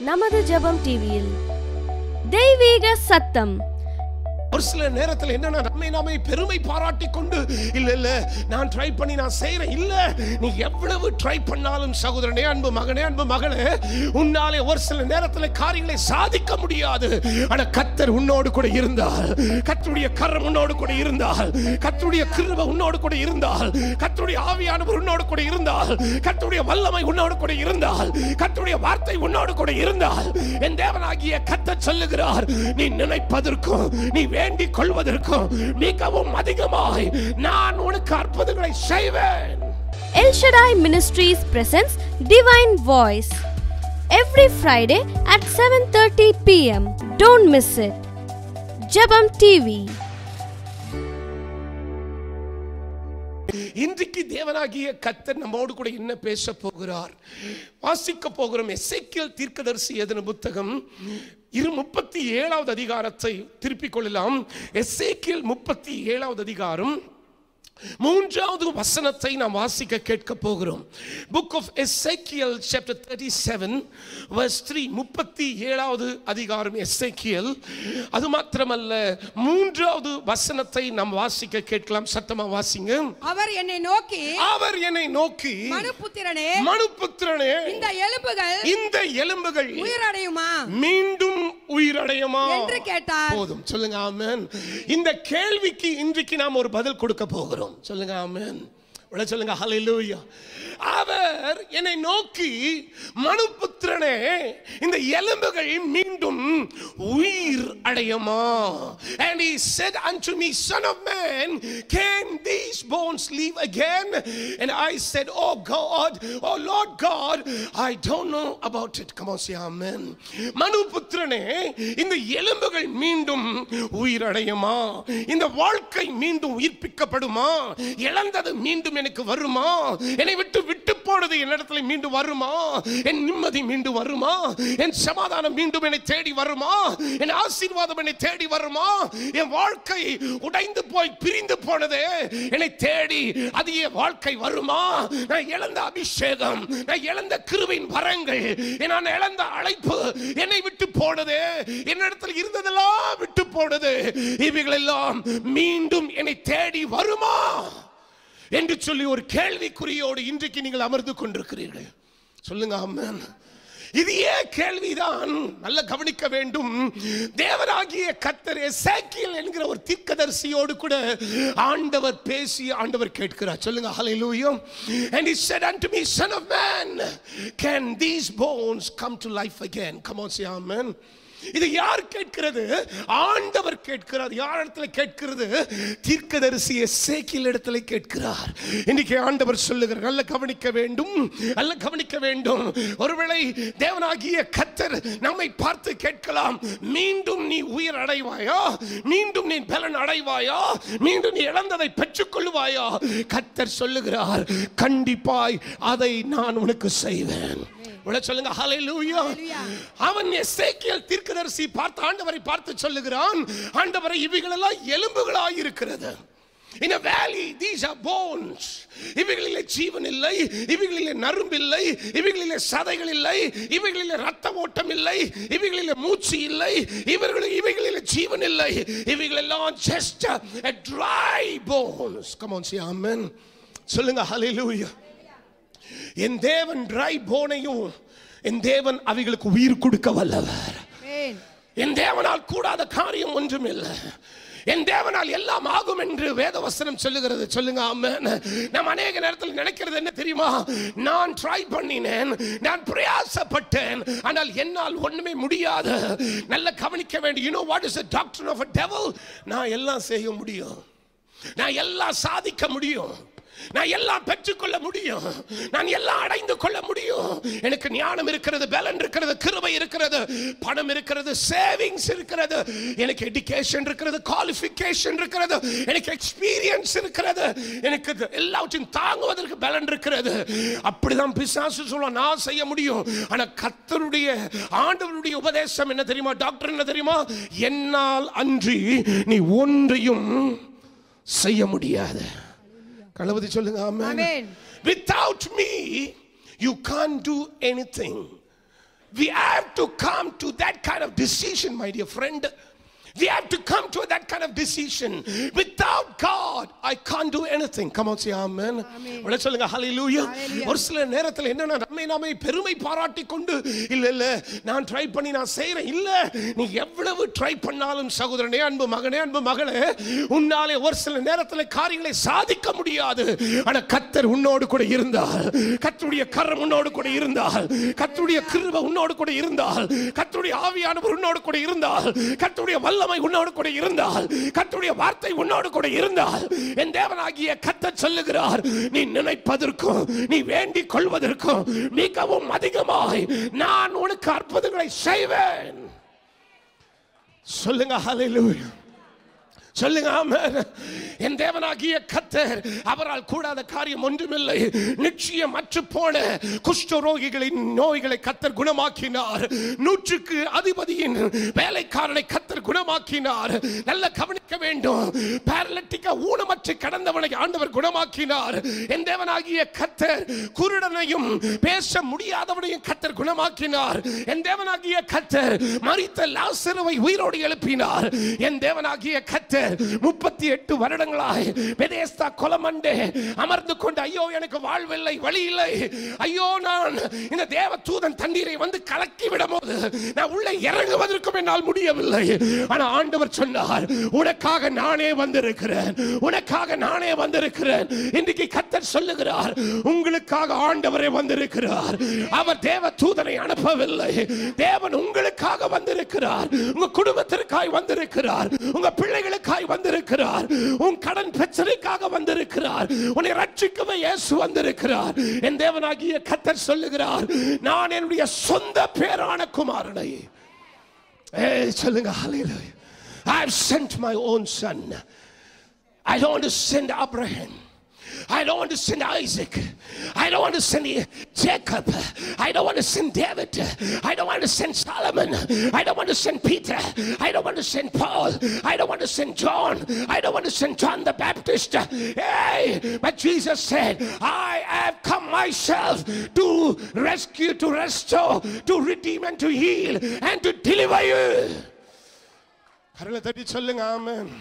நமது ஜெபம் டிவியில் தெய்வீக சத்தம் ஒரு சில நேரத்தில் என்னன்னா நம்மை நாமே பெருமை பாராட்டி கொண்டு இல்ல இல்ல நான் ட்ரை பண்ணி நான் செய்யறேன் இல்ல நீ எவ்வளவு ட்ரை பண்ணாலும் சகோதரனே அன்பு மகனே அன்பு மகளே உன்னாலே ஒரு சில நேரத்தில் காரியங்களை சாதிக்க முடியாது ஆனா கத்தர் உன்னோடு கூட இருந்தால் கத்தருடைய கரம் உன்னோடு கூட இருந்தால் கத்தருடைய கிருபை உன்னோடு கூட இருந்தால் கத்தருடைய ஆவியானவர் உன்னோடு கூட இருந்தால் கத்தருடைய வல்லமை உன்னோடு கூட இருந்தால் கத்தருடைய வார்த்தை உன்னோடு கூட இருந்தால் என் தேவனாகிய கத்தர் சொல்லுகிறார் நீ நினைப்பதற்கும் நீ வேண்டிக் கொள்வதற்கும் மிகவும் அதிகமாய் நான் உனக்கு அற்புதங்களை செய்வேன் El Shaddai Ministries presents Divine Voice every Friday at 7:30 p.m. Don't miss it. Jabam TV. இன்றைக்கு தேவனாகிய கத்தர் நம்மோடு கூட என்ன பேச போகிறார் வாசிக்க போகிறோம் எசேக்கியேல் தீர்க்கதரிசி எதன புத்தகம் இரு முப்பத்தி ஏழாவது அதிகாரத்தை திருப்பிக் கொள்ளலாம் எசேக்கியேல் முப்பத்தி ஏழாவது அதிகாரம் மூன்றாவது வசனத்தை நாம் வாசிக்க கேட்க போகிறோம் book of Ezekiel chapter thirty seven verse three முப்பத்தி ஏழாவது அதிகாரம் எஸ்ஐக்கியல் அது மாத்திரமல்ல மூன்றாவது வசனத்தை நாம் வாசிக்க கேட்கலாம் சத்தமா வாசிங்க அவர் என்னை நோக்கி அவர் என்னை நோக்கி மனுபுத்திரனே மனுபுத்திரனே இந்த எலும்புகள் இந்த எலும்புகள் உயிரடையுமா மீண்டும் உயிரடையுமா என்று கேட்டார் போதும் சொல்லுங்க ஆமென் இந்த கேள்விக்கு இன்றைக்கு நாம் ஒரு பதில் கொடுக்க போகிறோம் சொல்லுங்க ஆமென் உள்ள சொல்லுங்க ஹalleluya அவர் என்னை நோக்கி மனுபுத்திரனே இந்த எலும்புகள் மீண்டும் உயிர் அடையுமா and he said unto me son of man can these bones live again and i said oh god oh lord god i don't know about it come on say amen மனுபுத்திரனே இந்த எலும்புகள் மீண்டும் உயிரடையுமா இந்த வாழ்க்கை மீண்டும் உயிர்ப்பிக்கப்படுமா இழந்தது மீண்டும் எனக்கு வருமா என்னை விட்டு விட்டு போனது என்னிடத்துல மீண்டும் வருமா என் நிம்மதி மீண்டும் வருமா என் சமாதானம் மீண்டும் என்னை தேடி வருமா என் ஆசீர்வாதம் என்னை தேடி வருமா என் வாழ்க்கை உடைந்து போய் பிரிந்து போனதே என்னை தேடி அது என் வாழ்க்கை வருமா நான் இழந்த அபிஷேகம் நான் இழந்த கிருவின் வரங்கள் நான் இழந்த அழைப்பு என்னை விட்டு போனதே என்னிடத்தில் இருந்ததெல்லாம் விட்டு போனது இவைகள் எல்லாம் மீண்டும் என்னை தேடி வருமா என்று சொல்லி ஒரு கேள்விக்குறியோடு இன்றைக்கு நீங்கள் அமர்ந்து கொண்டிருக்கிறீர்கள் சொல்லுங்க அம்மன் இது ஏன் கேள்விதான் நல்ல கவனிக்க வேண்டும் தேவனாகிய கத்தர் எசேக்கியேல் என்கிற ஒரு தீர்க்கதரிசியோடு கூட ஆண்டவர் பேசி ஆண்டவர் கேட்கிறார் சொல்லுங்க ஹalleluya and he said unto me son of man can these bones come to life again come on say amen இது யார் கேட்கிறது ஆண்டவர் கேட்கிறார் யார் இடத்துல கேட்கிறது தீர்க்கதரிசி எசேக்கியேல் இடத்துல கேட்கிறார் இன்னைக்கு ஆண்டவர் சொல்லுகிறார் நல்ல கவனிக்க வேண்டும் நல்ல கவனிக்க வேண்டும் ஒருவேளை தேவனாகிய கத்தர் நம்மை பார்த்து கேட்கலாம் மீண்டும் நீ உயிர் அடைவாயா மீண்டும் நீ பலன் அடைவாயா மீண்டும் நீ இழந்ததை பெற்றுக்கொள்வாயா கத்தர் சொல்லுகிறார் கண்டிப்பாய் அதை நான் உனக்கு செய்வேன் உள்ள சொல்லுங்க ஹalleluya அவன் எசேக்கியேல் தீர்க்கதரிசி பார்த்து ஆண்டவரை பார்த்து சொல்லுகிறான் ஆண்டவரை இவைகளெல்லாம் எலும்புகளாய் இருக்கிறது In a valley, these are bones. இவைகளிலே ஜீவன் இல்லை இவைகளிலே நரம்பு இல்லை இவைகளிலே சதைகள் இல்லை இவைகளிலே ரத்த ஓட்டம் இல்லை இவைகளிலே மூச்சு இல்லை இவர்கள் இவைகளிலே ஜீவன் இல்லை இவைகள் எல்லாம் just a dry bones come on say amen சொல்லுங்க hallelujah என் தேவன் dry போனையும் என் தேவன் அவைகளுக்கு உயிர் கொடுக்க வல்லவர் ஆமென். என் தேவனால் கூடாத காரியம் ஒன்றும் இல்லை என் தேவனால் எல்லாம் ஆகும் என்று வேதவசனம் சொல்லுகிறது சொல்லுங்க ஆமென் நாம் அநேக நேரத்தில் நினைக்கிறது என்ன தெரியுமா நான் ட்ரை பண்ணினேன் நான் பிரயாசப்பட்டேன் ஆனால் என்னால் ஒண்ணுமே முடியாது நல்ல கவனிக்க வேண்டும் you know what is the doctor of a devil நான் எல்லாம் செய்ய முடியும் நான் எல்லாம் சாதிக்க முடியும் நான் எல்லாம் பெற்றுக்கொள்ள முடியும் நான் எல்லாம் அடைந்து கொள்ள முடியும் எனக்கு ஞானம் இருக்கிறது பலன் இருக்கிறது கிருபை இருக்கிறது பணம் இருக்கிறது சேவிங்ஸ் இருக்கிறது எனக்கு எஜுகேஷன் இருக்கிறது குவாலிஃபிகேஷன் இருக்கிறது எனக்கு எக்ஸ்பீரியன்ஸ் இருக்கிறது எனக்கு இது எல்லாவற்றையும் தாங்குவதற்கு பலன் இருக்கிறது அப்படிதான் பிசாசு சொல்லுவான் நான் செய்ய முடியும் ஆனா கத்தருடைய ஆண்டவருடைய உபதேசம் என்ன தெரியுமா டாக்டர் என்ன தெரியுமா என்னால் அன்றி நீ ஒன்றையும் செய்ய முடியாது களபதி சொல்லுங்க ஆமென் Amen. without me you can't do anything we have to to come to that kind of decision, my dear friend. We have to come to that kind of decision. Without God, I can't do anything. Come on, say amen. Amen. உடனே சொல்லுங்க hallelujah. Hallelujah. ஒரு சில நேரத்தில் என்னன்னா நம்மை நாமே பெருமை பாராட்டி கொண்டு இல்ல இல்ல நான் ட்ரை பண்ணி நான் செய்யறேன் இல்ல நீ எவ்வளவு ட்ரை பண்ணாலும் சகோதரனே அன்பு மகனே அன்பு மகளே உன்னாலே ஒரு சில நேரத்தில் காரியங்களை சாதிக்க முடியாது ஆனா கத்தர் உன்னோடு கூட இருந்தால் கத்தருடைய கரம் உன்னோடு கூட இருந்தால் கத்தருடைய கிருபை உன்னோடு கூட இருந்தால் கத்தருடைய ஆவியானவர் உன்னோடு கூட இருந்தால் கத்தருடைய வல்லமை உன்னோடு கூட இருந்தால் கத்தருடைய வார்த்தை உன்னோடு கூட இருந்தால் என் தேவனாகிய கத்தர் சொல்லுகிறார் நீ நினைப்பதற்கும் நீ வேண்டிக் கொள்வதற்கும் மிகவும் அதிகமாய் நான் உனக்கு அற்புதங்களை செய்வேன் சொல்லுங்க ஹalleluya சொல்லுங்க ஆமென் என் தேவனாகிய கத்தர் அவரால் கூடாத காரியம் ஒன்றுமில்லை நிச்சயம் அற்று போன குஷ்டரோகிகளின் நோய்களை கத்தர் குணமாக்கினார் நூற்றுக்கு அதிபதியின் வேலைக்காரனை கத்தர் குணமாக்கினார் நல்ல கவனிக்க வேண்டும் பேரலட்டிக்க ஊனமற்று கடந்தவனை ஆண்டவர் குணமாக்கினார் என் தேவனாகிய கத்தர் குருடனையும் பேச முடியாதவனையும் கத்தர் குணமாக்கினார் என் தேவனாகிய கத்தர் மரித்த லாசருவை உயிரோடு எழுப்பினார் என் தேவனாகிய கத்தர் முப்பத்தி எட்டு வருடங்களாய் பெதேஸ்தா கொலமண்டே அமர்ந்து கொண்டு ஐயோ எனக்கு வாழ்வில்லை வழி இல்லை ஐயோ நான் இந்த தேவ தூதன் தண்ணீரை வந்து கலக்கி விடும் போது நான் உள்ளே இறங்குவதற்கும் என்னால் முடியவில்லை ஆனா ஆண்டவர் சொன்னார் உனக்காக நானே வந்திருக்கிறேன் உனக்காக நானே வந்திருக்கிறேன் இன்றைக்கு கத்தர் சொல்லுகிறார் உங்களுக்காக ஆண்டவரே வந்திருக்கிறார் அவர் தேவ தூதனை அனுப்பவில்லை தேவன் உங்களுக்காக வந்திருக்கிறார் உங்க குடும்பத்திற்காய் வந்திருக்கிறார் உங்க பிள்ளைகளுக்காய் வந்திருக்கிறார் உன் கடன் பிரச்சனைக்காக வந்திருக்கிறார் உன்னை ரட்சிக்கவே இயேசு வந்திருக்கிறார் என் தேவனாகிய கத்தர் சொல்லுகிறார் நான் என்னுடைய சொந்த பேரான குமாரனை ஏய் சொல்லுங்க hallelujah I have sent my own son I don't want to send Abraham I don't want to send Isaac. I don't want to send Jacob. I don't want to send David. I don't want to send Solomon. I don't want to send Peter. I don't want to send Paul. I don't want to send John. I don't want to send John the Baptist. Hey, but Jesus said, I have come myself to rescue, to restore, to redeem, and to heal, and to deliver you. கரங்களை தட்டி சொல்லுங்க ஆமென்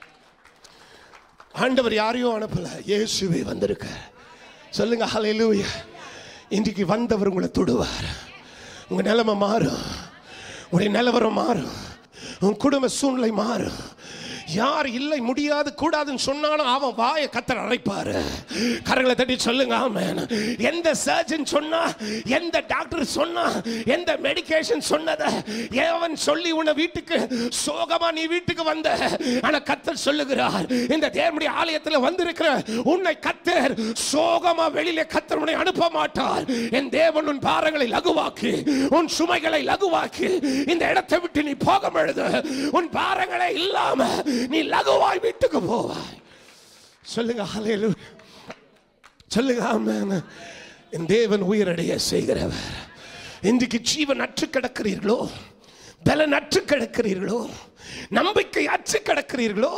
ஆண்டவர் யாரையும் அனுப்பல இயேசுவே வந்திருக்க சொல்லுங்க ஹalleluya இன்றைக்கு வந்தவர் உங்களை தொடுவார் உங்க நிலைமை மாறும் உங்களுடைய நிலவரம் மாறும் உன் குடும்ப சூழ்நிலை மாறும் யார் இல்லை முடியாது கூடாதுன்னு சொன்னாலும் அவன் வாயை கத்தர் அரைப்பாரு கரங்களை தட்டி சொல்லுங்க ஆமென் எந்த சர்ஜன் சொன்னா எந்த டாக்டர் சொன்னா எந்த மெடிகேஷன் சொன்னத எவன் சொல்லி உன்னை வீட்டுக்கு சோகமா நீ வீட்டுக்கு வந்த ஆனா கத்தர் சொல்லுகிறார் இந்த தேவனுடைய ஆலயத்தில் வந்திருக்கிற உன்னை கத்தர் சோகமா வெளியில கத்தர் உன்னை அனுப்ப மாட்டார் என் தேவன் உன் பாரங்களை லகுவாக்கி உன் சுமைகளை லகுவாக்கி இந்த இடத்தை விட்டு நீ போக பொழுது உன் பாரங்களே இல்லாம நீ லகுவாய் வீட்டுக்கு போவாய் சொல்லுங்க ஹalleluya சொல்லுங்க ஆமென் என் தேவன் உயிரடைய செய்கிறவர் இன்றைக்கு ஜீவன் அற்று கிடக்கிறீர்களோ பலன் அற்று கிடக்கிறீர்களோ நம்பிக்கை அற்று கிடக்கிறீர்களோ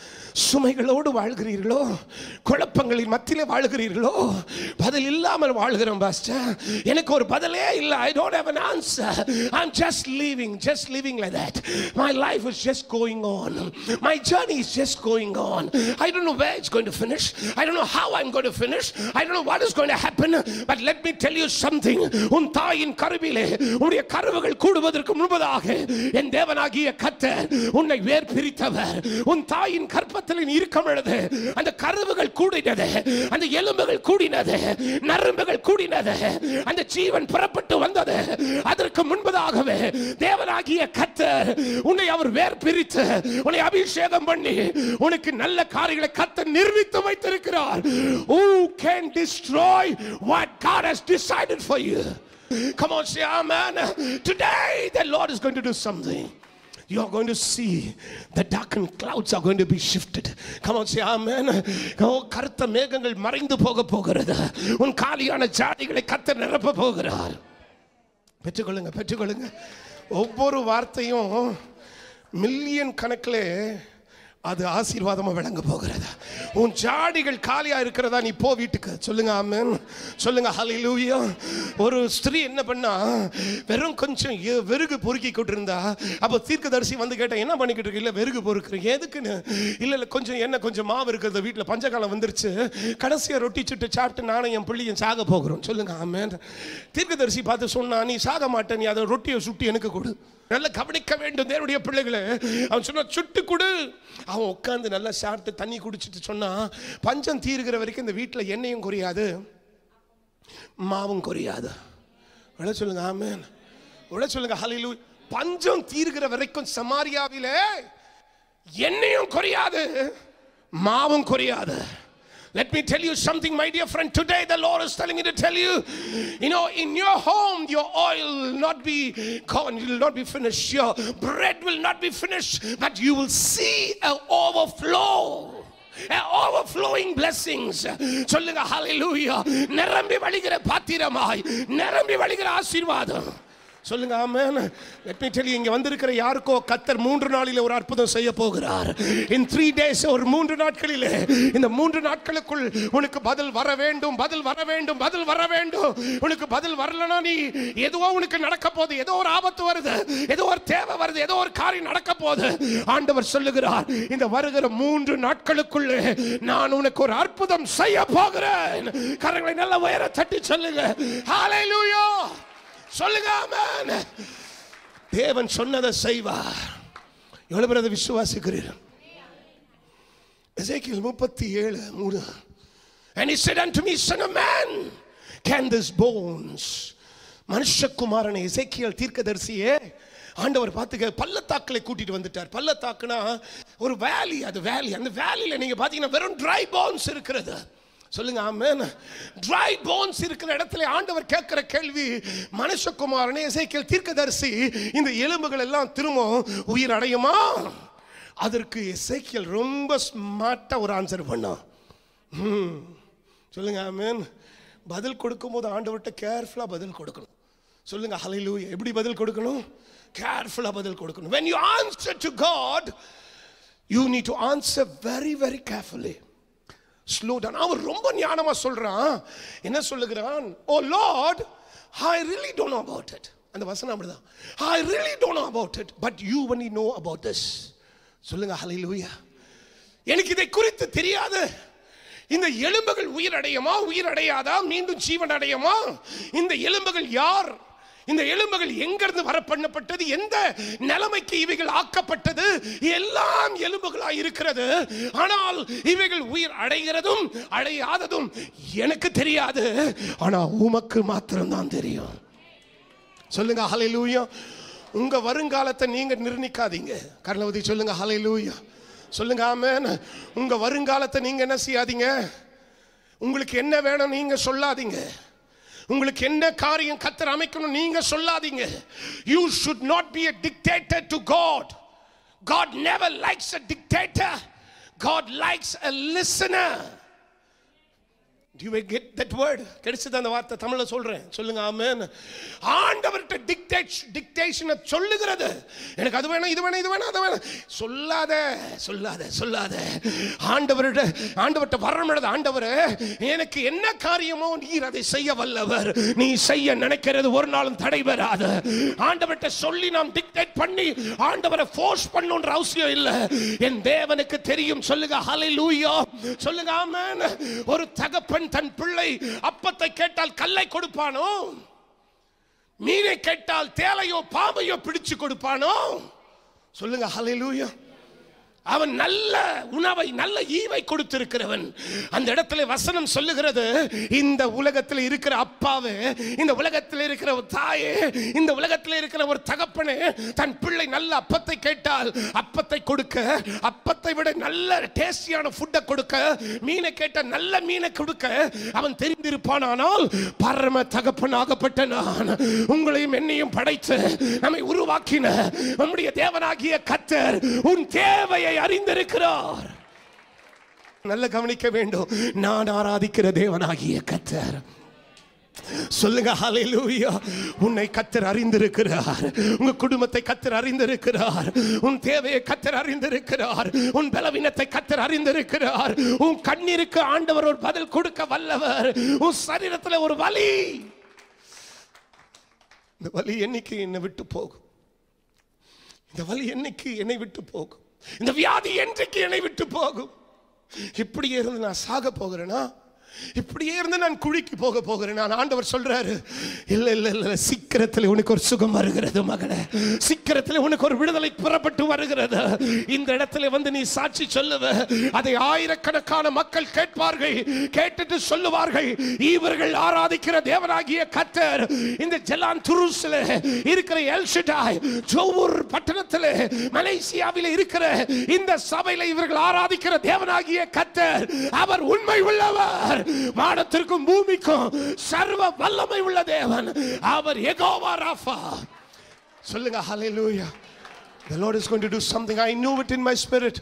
சுமைகளோடு வாழ்கிறீர்களோ குழப்பங்களின் மத்தியிலே வாழ்கிறீர்களோ பதில் இல்லாமல் வாழ்கிறோம் பாஸ்டர் எனக்கு ஒரு பதிலே இல்லை I don't have an answer i'm just living just living like that my life is just going on my journey is just going on i don't know where it's going to finish i don't know how i'm going to finish i don't know what is going to happen but let me tell you something உன் தாயின் கருவிலே உன்னுடைய கருவுகள் கூடுவதற்கு முன்பதாக என் தேவனாகிய கத்தர் உன்னை வேர் பிரித்தவர் உன் தாயின் கற்பத்தில் நீ இருக்கும் பொழுது அந்த கருவுகள் கூடினது அந்த எலும்புகள் கூடினது நரம்புகள் கூடினது அந்த ஜீவன் புறப்பட்டு வந்தது அதற்கு முன்பதாகவே தேவனாகிய கத்தர் உன்னை அவர் வேர் பிரித்து உன்னை அபிஷேகம் பண்ணி உனக்கு நல்ல காரியங்களை கத்தர் நிர்மித்து வைத்திருக்கிறார் who can destroy what God has decided for you come on say amen today the Lord is going to do something you are going to see the darkened clouds are going to be shifted. Come on, say amen. Oh, கருத்த மேகங்கள் மறைந்து போக போகிறது உன் காலியான ஜாடிகளை கத்த நிரப்ப போகிறார் பெற்றுக்கொள்ளுங்க பெற்றுக்கொள்ளுங்க ஒவ்வொரு வார்த்தையும் மில்லியன் கணக்கில் அது ஆசீர்வாதமா விளங்க போகிறது உன் ஜாடிகள் காலியா இருக்கிறதா நீ போ வீட்டுக்கு சொல்லுங்க ஆமென் சொல்லுங்க ஹalleluya ஒரு ஸ்திரீ என்ன பண்ணா வெறும் கொஞ்சம் எ- வெறுகு பொறுக்கி கொண்டிருந்தா அப்போ தீர்க்கதரிசி வந்து கேட்டா என்ன பண்ணிக்கிட்டு இருக்கு இல்ல வெறுகு பொறுக்குறேன் எதுக்குன்னு இல்ல இல்ல கொஞ்சம் என்ன கொஞ்சம் மாவு இருக்கிறது வீட்டுல பஞ்சகாலம் வந்துருச்சு கடைசியா ரொட்டி சுட்டு சாப்பிட்டு நானும் என் பிள்ளையும் சாக போகிறோம் சொல்லுங்க ஆமென் தீர்க்கதரிசி பார்த்து சொன்னா நீ சாக மாட்டே நீ அதை ரொட்டியை சுட்டு எனக்கு கொடு நல்ல கவனிக்க வேண்டும் தேவனுடைய பிள்ளைகளை அவன் சொன்னா சுட்டு கொடு அவன் உட்காந்து நல்லா சாப்பிட்டு தண்ணி குடிச்சிட்டு சொன்னா பஞ்சம் தீருகிற வரைக்கும் இந்த வீட்டில் எண்ணெயும் குறையாது மாவும் குறையாது விட சொல்லுங்க ஆமென் விட சொல்லுங்க ஹலிலு பஞ்சம் தீருகிற வரைக்கும் சமாரியாவிலே எண்ணெயும் குறையாது மாவும் குறையாது Let me tell you something, my dear friend. Today, the Lord is telling me to tell you, you know, in your home, your oil will not be gone, it will not be finished. Your bread will not be finished, but you will see an overflow. A overflowing blessings சொல்லுங்க hallelujah நிரம்பி வழிகிற பாத்திரமாய் நிரம்பி வழிகிற ஆசீர்வாதம் சொல்லுங்க ஆமென் let me tell you இங்க வந்திருக்கிற யாருக்கோ கத்தர் மூன்று நாளிலே ஒரு அற்புதம் செய்ய போகிறார் in three days ஒரு மூன்று நாட்களிலே இந்த மூன்று நாட்களுக்குள் உனக்கு பதில் வர வேண்டும் பதில் வர வேண்டும் பதில் வர வேண்டும் உனக்கு பதில் வரலனா நீ ஏதோ உனக்கு நடக்க போகுது ஏதோ ஒரு ஆபத்து வருது ஏதோ ஒரு தேவை வருது ஏதோ ஒரு காரியம் நடக்க போகுது ஆண்டவர் சொல்லுகிறார் இந்த வருகிற மூன்று நாட்களுக்குள்ளே நான் உனக்கு ஒரு அற்புதம் செய்ய போகிறேன் கரங்களை நல்ல உயர தட்டி சொல்லுங்க ஹalleluya சொல்லுங்க ஆமென் தேவன் சொன்னதை செய்வார் எவ்வளவு பேர் அதை விசுவாசிக்கிறீர்கள் எசேக்கியேல் முப்பத்தி ஏழு மூணு And he said unto me, Son of man, can this bones மனுஷகுமாரனை எசேக்கியேல் தீர்க்கதரிசியே ஆண்டவர் பார்த்துக்க பள்ளத்தாக்களை கூட்டிட்டு வந்துட்டார் பள்ளத்தாக்குனா ஒரு வேலி அது வேலி அந்த வேலியில நீங்க பாத்தீங்கன்னா வெறும் ட்ரை போன்ஸ் இருக்கிறது சொல்லுங்க ஆமென் ட்ரை போன்ஸ் இருக்கிற இடத்துல ஆண்டவர் கேட்கிற கேள்வி மனுஷகுமாரனே எசேக்கியேல் தீர்க்கதரிசி இந்த எலும்புகள் எல்லாம் திரும்ப உயிர் அடையுமா அதற்கு எசேக்கியேல் ரொம்ப ஸ்மார்ட்டா ஒரு ஆன்சர் பண்ணான் ம். சொல்லுங்க ஆமென் பதில் கொடுக்கும்போது ஆண்டவர்கிட்ட கேர்ஃபுல்லாக பதில் கொடுக்கணும் சொல்லுங்க ஹalleluya எப்படி பதில் கொடுக்கணும் கேர்ஃபுல்லாக பதில் கொடுக்கணும் when you answer to god you need to answer very very carefully slow down அவன் ரொம்ப ஞானமா சொல்றான் என்ன சொல்லுகிறான் oh lord I really don't know about it அந்த வசனம் அப்படிதான் I really don't know about it but you only know about this சொல்லுங்க ஹalleluya எனக்கு இதை குறித்து தெரியாது இந்த எலும்புகள் உயிர் அடையுமா உயிர் அடையாதா மீண்டும் ஜீவன் அடையுமா இந்த எலும்புகள் யார் இந்த எலும்புகள் எங்கிருந்து வர பண்ணப்பட்டது எந்த நிலைமைக்கு இவைகள் ஆக்கப்பட்டது எல்லாம் எலும்புகளா இருக்கிறது ஆனால் இவைகள் உயிர் அடைகிறதும் அடையாததும் எனக்கு தெரியாது ஆனா உமக்கு மாத்திரம்தான் தெரியும் சொல்லுங்க ஹalleluya உங்க வருங்காலத்தை நீங்க நிர்ணயிக்காதீங்க கர்ணவதி சொல்லுங்க ஹalleluya சொல்லுங்க ஆமென் உங்க வருங்காலத்தை நீங்க என்ன செய்யாதீங்க உங்களுக்கு என்ன வேணும் நீங்க சொல்லாதீங்க உங்களுக்கு என்ன காரியம் கத்தர் அமைக்கணும் நீங்க சொல்லாதீங்க you should not be a dictator to god god never likes a dictator god likes a listener Do you get that word? கிடைச்சது அந்த வார்த்தை தமிழ்ல சொல்றேன் சொல்லுங்க ஆமென் ஆண்டவர்கிட்ட டிக்டேட் டிக்டேஷனை சொல்லுகிறது எனக்கு அது வேணும் இது வேணும் இது வேணும் அது வேணும் சொல்லாத சொல்லாத சொல்லாத ஆண்டவர்கிட்ட ஆண்டவர்கிட்ட வரணும்னது ஆண்டவரே எனக்கு என்ன காரியமோ நீர் அதை செய்ய வல்லவர் நீ செய்ய நினைக்கிறது ஒரு நாளும் தடைபெறாது ஆண்டவர்கிட்ட சொல்லி நாம் டிக்டேட் பண்ணி ஆண்டவரை ஃபோர்ஸ் பண்ணணுன்ற அவசியம் இல்லை என் தேவனுக்கு தெரியும் சொல்லுங்க ஹalleluya சொல்லுங்க ஆமென் ஒரு தகப்பன் தன் பிள்ளை அப்பத்தை கேட்டால் கல்லை கொடுப்பானோ மீனை கேட்டால் தேலையோ பாம்பையோ பிடிச்சு கொடுப்பானோ சொல்லுங்க ஹalleluya அவன் நல்ல உணவை நல்ல ஈவை கொடுத்திருக்கிறவன் அந்த இடத்துல வசனம் சொல்லுகிறது இந்த உலகத்தில் இருக்கிற அப்பாவே இந்த உலகத்தில் இருக்கிற ஒரு தாயே இந்த உலகத்தில் இருக்கிற ஒரு தகப்பனே தன் பிள்ளை நல்ல அப்பத்தை கேட்டால் அப்பத்தை கொடுக்க அப்பத்தை விட நல்ல டேஸ்டியான ஃபுட்டை கொடுக்க மீனை கேட்ட நல்ல மீனை கொடுக்க அவன் தெரிந்திருப்பானானால் பரம தகப்பனாகப்பட்ட நான் உங்களையும் என்னையும் படைத்து நம்மை உருவாக்கின நம்முடைய தேவனாகிய கத்தர் உன் தேவையை அறிந்திருக்கிறார் நல்ல கவனிக்க வேண்டும் நான் ஆராதிக்கிற தேவனாகிய கத்தர் சொல்லுங்க ஹalleluya உன்னை கத்தர் அறிந்திருக்கிறார் உங்க குடும்பத்தை கத்தர் அறிந்திருக்கிறார் உன் தேவையை கத்தர் அறிந்திருக்கிறார் உன் பலவீனத்தை கத்தர் அறிந்திருக்கிறார் உன் கண்ணீருக்கு ஆண்டவர் ஒரு பதில் கொடுக்க வல்லவர் உன் சரீரத்தில் ஒரு வலி இந்த வலி என்னைக்கு என்னை விட்டு போகும் இந்த வலி என்னைக்கு என்னை விட்டு போகும் இந்த வியாதி என்றைக்கு என்னை விட்டு போகும் இப்படியே இருந்து நான் சாக போகிறேனா இப்படியே இருந்து நான் குழிக்கு போக போகிறேன் நான் ஆண்டவர் சொல்றாரு இல்ல இல்ல இல்ல சீக்கிரத்தில் உனக்கு ஒரு சுகம் வருகிறது மகளே சீக்கிரத்தில் உனக்கு ஒரு விடுதலை புறப்பட்டு வருகிறது இந்த இடத்துல வந்து நீ சாட்சி சொல்லுவ அதை ஆயிரக்கணக்கான மக்கள் கேட்பார்கள் கேட்டுட்டு சொல்லுவார்கள் இவர்கள் ஆராதிக்கிற தேவனாகிய கத்தர் இந்த ஜலான் துருஸ்ல இருக்கிற எல்ஷிடாய் ஜோவூர் பட்டணத்தில் மலேசியாவில் இருக்கிற இந்த சபையில இவர்கள் ஆராதிக்கிற தேவனாகிய கத்தர் அவர் உண்மை உள்ளவர் வானத்திற்கும் பூமிக்கும் சர்வ வல்லமை உள்ள தேவன் அவர் எகோவா ராஃபா சொல்லுங்க ஹalleluya the lord is going to do something i knew it in my spirit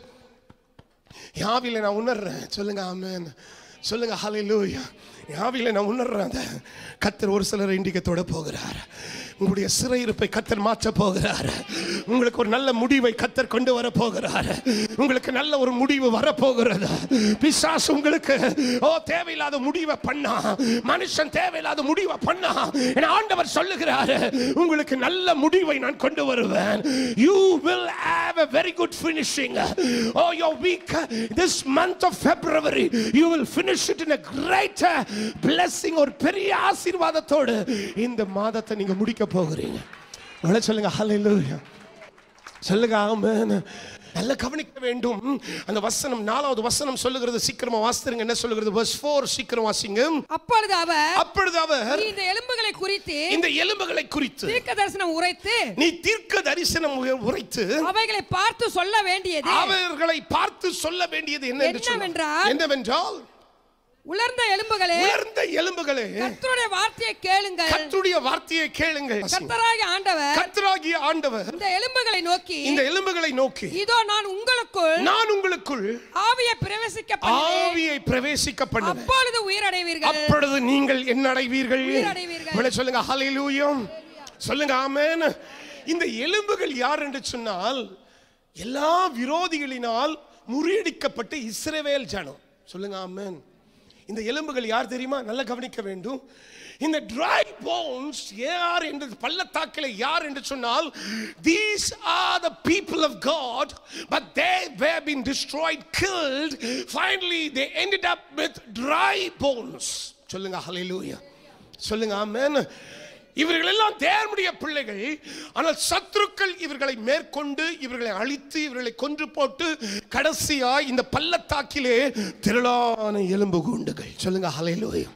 யாவில நான் உணர்றேன் சொல்லுங்க ஆமென் சொல்லுங்க ஹalleluya யாவில நான் உணர்றேன் அதை. கத்தர் ஒரு சிலர் இன்றைக்கு தொட போகிறார் உங்களுடைய சிறையிருப்பை கத்தர் மாற்ற போகிறார் உங்களுக்கு ஒரு நல்ல முடிவை கத்தர் கொண்டு வர போகிறார் உங்களுக்கு நல்ல ஒரு முடிவு வரப்போகிறது பிசாசு உங்களுக்கு ஓ தேவையில்லாத முடிவை பண்ணா மனுஷன் தேவையில்லாத முடிவை பண்ணா என் ஆண்டவர் சொல்லுகிறார் உங்களுக்கு நல்ல முடிவை நான் கொண்டு வருவேன் you will have a very good finishing oh your week this month of february you will finish it in a great uh, blessing ஒரு பெரிய ஆசீர்வாதத்தோடு இந்த மாதத்தை நீங்க முடிக்க போகிறீங்க உடனே சொல்லுங்க ஹalleluya சொல்லுங்க ஆமென் நல்ல கவனிக்க வேண்டும் அந்த வசனம் நாலாவது வசனம் சொல்லுகிறது சீக்கிரமா வாசித்துருங்க என்ன சொல்லுகிறது verse 4 சீக்கிரம் வாசிங்க அப்பொழுது அவர் அப்பொழுது அவர் நீ இந்த எலும்புகளை குறித்து இந்த எலும்புகளை குறித்து தீர்க்க தரிசனம் உரைத்து நீ தீர்க்க தரிசனம் உ- உரைத்து அவைகளை பார்த்து சொல்ல வேண்டியது அவர்களை பார்த்து சொல்ல வேண்டியது என்ன என்று சொன்னார். என்னவென்றால்? என்னவென்றால் உலர்ந்த எலும்புகளே உயர்ந்த எலும்புகளே கர்த்தருடைய வார்த்தையை கேளுங்கள் கர்த்தருடைய வார்த்தையை கேளுங்கள் கர்த்தராகிய ஆண்டவர் கர்த்தராகிய ஆண்டவர் இந்த எலும்புகளை நோக்கி இந்த எலும்புகளை நோக்கி இதோ நான் உங்களுக்குள் நான் உங்களுக்குள் ஆவியை பிரவேசிக்க பண்ணுவேன் ஆவியை பிரவேசிக்க பண்ணுவேன் அப்பொழுது உயிரடைவீர்கள் அப்பொழுது நீங்கள் என்ன அடைவீர்கள் உயிரடைவீர்கள். உடனே சொல்லுங்க ஹalleluya சொல்லுங்க ஆமென் இந்த எலும்புகள் யார் என்று சொன்னால் எல்லா விரோதிகளினால் முறியடிக்கப்பட்ட இஸ்ரவேல் ஜனம் சொல்லுங்க ஆமென் இந்த எலும்புகள் யார் தெரியுமா நல்லா கவனிக்க வேண்டும் இந்த dry bones யார் என்று பள்ளத்தாக்கிலே யார் என்று சொன்னால் these are the people of God but they were been destroyed killed finally they ended up with dry bones சொல்லுங்க hallelujah சொல்லுங்க ஆமென் இவர்கள் எல்லாம் தேவனுடைய பிள்ளைகள் ஆனால் சத்துருக்கள் இவர்களை மேற்கொண்டு இவர்களை அழித்து இவர்களை கொன்று போட்டு கடைசியா இந்த பள்ளத்தாக்கிலே திரளான எலும்பு கூண்டுகள் சொல்லுங்க ஹalleluya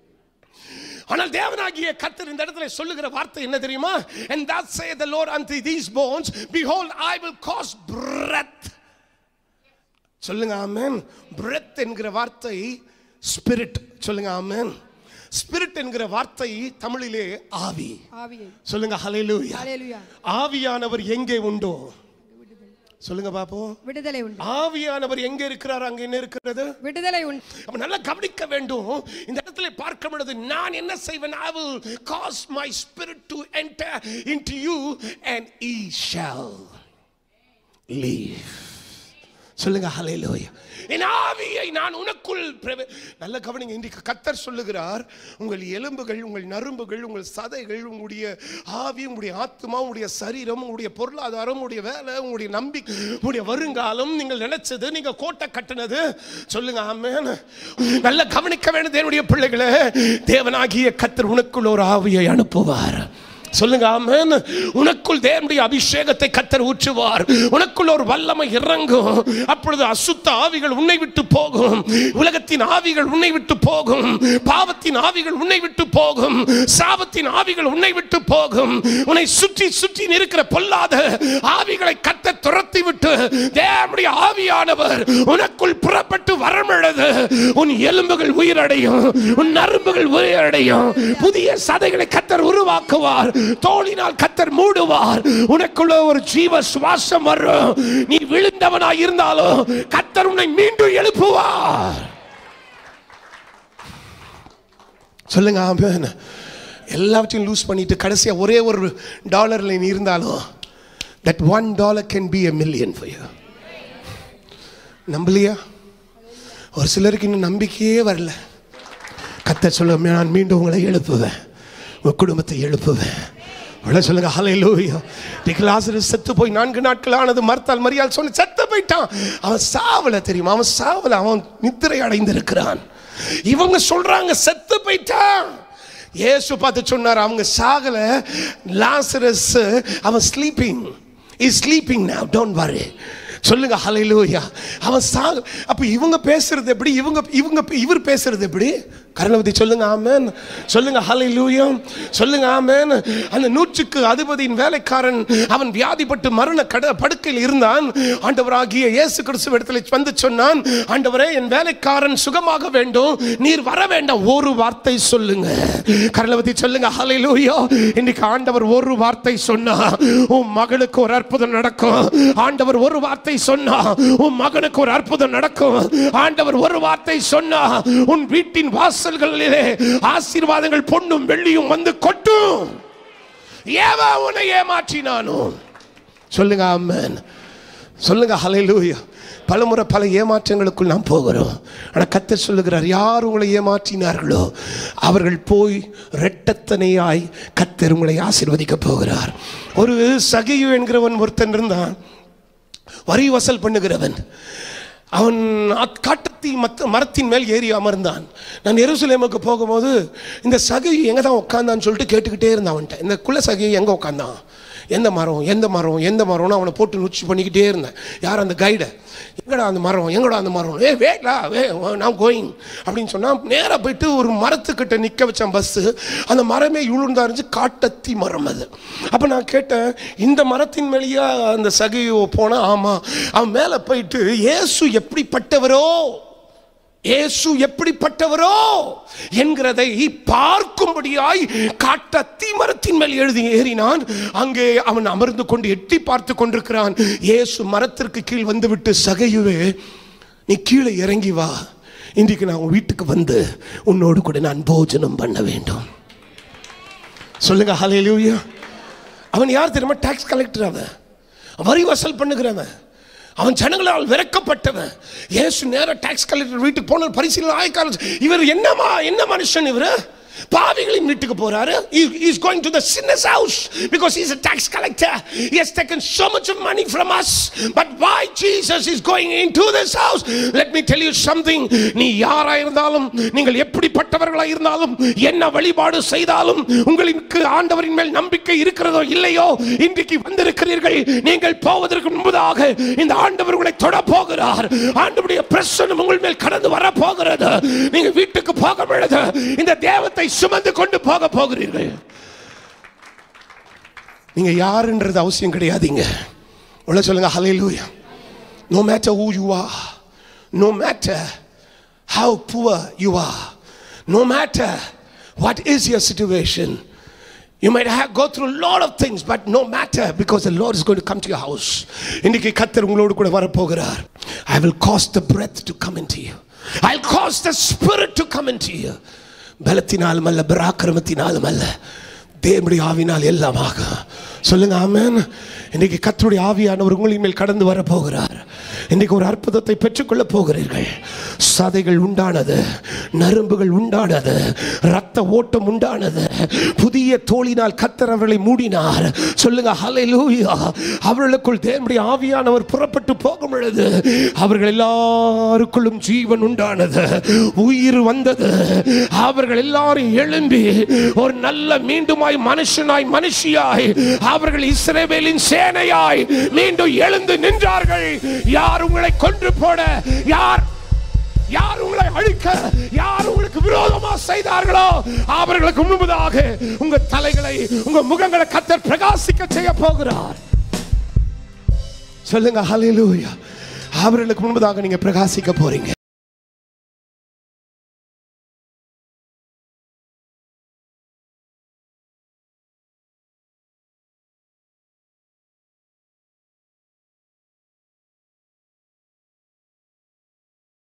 ஆனால் தேவனாகிய கர்த்தர் இந்த இடத்துல சொல்லுகிற வார்த்தை என்ன தெரியுமா and that say the lord unto these bones behold i will cause breath சொல்லுங்க ஆமென் breath என்கிற வார்த்தை ஸ்பிரிட் சொல்லுங்க ஆமென் ஸ்பிரிட் என்கிற வார்த்தை தமிழிலே ஆவி ஆவியை சொல்லுங்க ஹalleluya ஹalleluya ஆவியானவர் எங்கே உண்டோ சொல்லுங்க பாப்போம் விடுதலை உண்டு ஆவியானவர் எங்க இருக்கிறார் அங்க என்ன இருக்கிறது விடுதலை உண்டு அப்ப நல்லா கவனிக்க வேண்டும் இந்த இடத்துல பார்க்கும் பொழுது நான் என்ன செய்வேன் I will cause my spirit to enter into you and he shall live சொல்லுங்க ஹalleluya என் ஆவியை நான் உனக்குள் பிரவே நல்ல கவனிங்க இன்றைக்கு கத்தர் சொல்லுகிறார் உங்கள் எலும்புகள் உங்கள் நரம்புகள் உங்கள் சதைகள் உங்களுடைய ஆவி உங்களுடைய ஆத்மா உங்களுடைய சரீரம் உங்களுடைய பொருளாதாரம் உங்களுடைய வேலை உங்களுடைய நம்பிக்கை உங்களுடைய வருங்காலம் நீங்கள் நினைச்சது நீங்க கோட்டை கட்டினது சொல்லுங்க ஆமென் நல்ல கவனிக்க வேண்டியது என்னுடைய பிள்ளைகளே தேவனாகிய கத்தர் உனக்குள் ஒரு ஆவியை அனுப்புவார் சொல்லுங்க ஆமென் உனக்குள் தேவனுடைய அபிஷேகத்தை கத்தர் ஊற்றுவார் உனக்குள் ஒரு வல்லமை இறங்கும் அப்பொழுது அசுத்த ஆவிகள் உன்னை விட்டு போகும் உலகத்தின் ஆவிகள் உன்னை விட்டு போகும் பாவத்தின் ஆவிகள் உன்னை விட்டு போகும் சாபத்தின் ஆவிகள் உன்னை விட்டு போகும் உன்னை சுற்றி சுற்றி இருக்கிற பொல்லாத ஆவிகளை கத்த துரத்தி விட்டு தேவனுடைய ஆவியானவர் உனக்குள் புறப்பட்டு வரமிழது உன் எலும்புகள் உயிரடையும் உன் நரம்புகள் உயிரடையும் புதிய சதைகளை கத்தர் உருவாக்குவார் தோளினால் கத்தர் மூடுவார் உனக்குள்ள ஒரு ஜீவ சுவாசம் வரும் நீ விழுந்தவனாய் இருந்தாலும் கத்தர் உன்னை மீண்டும் எழுப்புவார் சொல்லுங்க ஆமென் எல்லாவற்றையும் லூஸ் பண்ணிட்டு கடைசியா ஒரே ஒரு டாலர்ல நீ இருந்தாலும் that one dollar can be a million for you நம்பலையா ஒரு சிலருக்கு இன்னும் நம்பிக்கையே வரல கத்த சொல்ல நான் மீண்டும் உங்களை எழுப்புவேன் உங்கள் குடும்பத்தை எழுப்புவேன் உடனே சொல்லுங்க ஹalleluya இன்னைக்கு லாசரஸ் செத்து போய் நான்கு நாட்கள் ஆனது மறுத்தால் மரியாள் சொன்ன செத்து போயிட்டான் அவன் சாவல தெரியுமா அவன் சாவல அவன் நித்திரை அடைந்திருக்கிறான் இவங்க சொல்றாங்க செத்து போயிட்டான் இயேசு பார்த்து சொன்னார் அவங்க சாகல லாசரஸ் அவன் sleeping is sleeping now don't worry சொல்லுங்க ஹalleluya அவன் சாக அப்ப இவங்க பேசுறது எப்படி இவங்க இவங்க இவர் பேசுறது எப்படி கருணவதி சொல்லுங்க ஆமென் சொல்லுங்க ஹalleluya சொல்லுங்க ஆமென் அந்த நூற்றுக்கு அதிபதியின் வேலைக்காரன் அவன் வியாதிப்பட்டு மரண கட படுக்கையில் இருந்தான் ஆண்டவராகிய இயேசு கிறிஸ்துவ இடத்துல வந்து சொன்னான் ஆண்டவரே என் வேலைக்காரன் சுகமாக வேண்டும் நீர் வர வேண்டாம் ஒரு வார்த்தை சொல்லுங்க கருணவதி சொல்லுங்க ஹalleluya இன்னைக்கு ஆண்டவர் ஒரு வார்த்தை சொன்னா உன் மகளுக்கு ஒரு அற்புதம் நடக்கும் ஆண்டவர் ஒரு வார்த்தை சொன்னா உன் மகனுக்கு ஒரு அற்புதம் நடக்கும் ஆண்டவர் ஒரு வார்த்தை சொன்னா உன் வீட்டின் வாசல்களிலே ஆசீர்வாதங்கள் பொன்னும் வெள்ளியும் வந்து கொட்டும் ஏவா உன்னை ஏமாற்றினானோ சொல்லுங்க ஆமென் சொல்லுங்க ஹalleluya பலமுறை பல ஏமாற்றங்களுக்குள் நாம் போகிறோம் ஆனால் கத்தர் சொல்லுகிறார் யார் உங்களை ஏமாற்றினார்களோ அவர்கள் போய் ரெட்டத்தனையாய் கத்தர் உங்களை ஆசீர்வதிக்க போகிறார் ஒரு சகையு என்கிறவன் ஒருத்தன் இருந்தான் வரி வசல் பண்ணுகிறவன் அவன் அத்- காட்டத்தி மத்த மரத்தின் மேல் ஏறி அமர்ந்தான் நான் எருசலேமுக்கு போகும்போது இந்த சகி எங்கே தான் உட்காந்தான்னு சொல்லிட்டு கேட்டுக்கிட்டே இருந்தான் அவன்கிட்ட இந்த குல சகி எங்கே உட்காந்தான் எந்த மரம் எந்த மரம் எந்த மரம்னு அவனை போட்டு நுச்சி பண்ணிக்கிட்டே இருந்தேன் யார் அந்த கைடை எங்கடா அந்த மரம் எங்கடா அந்த மரம் ஏ வேட்லா வே நான் கோயிங் அப்படின்னு சொன்னால் நேராக போயிட்டு ஒரு மரத்துக்கிட்ட நிற்க வச்சான் பஸ்ஸு அந்த மரமே இழுந்தா இருந்துச்சு காட்டத்தி மரம் அது அப்போ நான் கேட்டேன் இந்த மரத்தின் மேலேயே அந்த சகையோ போனால் ஆமாம் அவன் மேலே போயிட்டு இயேசு எப்படிப்பட்டவரோ இயேசு எப்படிப்பட்டவரோ என்கிறதை பார்க்கும்படியாய் காட்ட தீமரத்தின் மேல் எழுதி ஏறினான் அங்கே அவன் அமர்ந்து கொண்டு எட்டி பார்த்து கொண்டிருக்கிறான் இயேசு மரத்திற்கு கீழ் வந்துவிட்டு சகையுவே நீ கீழே இறங்கி வா இன்றைக்கு நான் உன் வீட்டுக்கு வந்து உன்னோடு கூட நான் போஜனம் பண்ண வேண்டும் சொல்லுங்க ஹalleluya அவன் யார் தெரியுமா டாக்ஸ் கலெக்டர் அவன் வரி வசூல் பண்ணுகிறவன் அவன் ஜனங்களால் விரக்கப்பட்டவன் இயேசு நேரா டாக்ஸ் கலெக்டர் வீட்டுக்கு போன பரிசீலனை ஆய்க்கால இவர் என்னமா என்ன மனுஷன் இவர் பாவிகளின் வீட்டுக்கு போறாரு he is going to the sinner's house because he is a tax collector he has taken so much of money from us but why jesus is going into this house let me tell you something நீ யாரா இருந்தாலும் நீங்கள் எப்படிப்பட்டவர்களா இருந்தாலும் என்ன வழிபாடு செய்தாலும் உங்களுக்கு ஆண்டவரின் மேல் நம்பிக்கை இருக்கிறதோ இல்லையோ இன்றைக்கு வந்திருக்கிறீர்கள் நீங்கள் போவதற்கு முன்பதாக இந்த ஆண்டவர் உங்களை தொட போகிறார் ஆண்டவருடைய பிரசனம் உங்கள் மேல் கடந்து வர போகிறது நீங்க வீட்டுக்கு போக பொழுது இந்த தேவத்தை சுமந்து கொண்டு போக போகிறீர்கள் நீங்க யாருன்றது அவசியம் கிடையாதுங்க உள்ள சொல்லுங்க ஹalleluya no matter who you are no matter how poor you are no matter what is your situation you might have go through a lot of things but no matter because the lord is going to come to your house இன்னைக்கு கர்த்தர் உங்களோடு கூட வர போகிறார் i will cause the breath to come into you i'll cause the spirit to come into you பலத்தினாலும் அல்ல பராக்கிரமத்தினாலும் அல்ல தேவனுடைய ஆவினால் எல்லாமாக சொல்லுங்க ஆமென் இன்னைக்கு கர்த்தருடைய ஆவியானவர் உங்களின் மேல் கடந்து வர போகிறார் இன்னைக்கு ஒரு அற்புதத்தை பெற்றுக்கொள்ள போகிறீர்கள் சதைகள் உண்டானது நரம்புகள் உண்டானது ரத்த ஓட்டம் உண்டானது புதிய தோளினால் கத்தர் அவர்களை மூடினார் சொல்லுங்க ஹalleluya அவர்களுக்குள் தேவனுடைய ஆவியானவர் புறப்பட்டு போகும் பொழுது அவர்கள் எல்லாருக்குள்ளும் ஜீவன் உண்டானது உயிர் வந்தது அவர்கள் எல்லாரும் எழும்பி ஒரு நல்ல மீண்டுமாய் மனுஷனாய் மனுஷியாய் அவர்கள் இஸ்ரவேலின் சேனையாய் மீண்டும் எழுந்து நின்றார்கள் யார் உங்களை கொன்று போட யார் யார் உங்களை அழிக்க யார் உங்களுக்கு விரோதமா செய்தார்களோ அவர்களுக்கு முன்பதாக உங்க தலைகளை உங்க முகங்களை கத்தர் பிரகாசிக்க செய்ய போகிறார் சொல்லுங்க ஹalleluya அவர்களுக்கு முன்பதாக நீங்க பிரகாசிக்க போறீங்க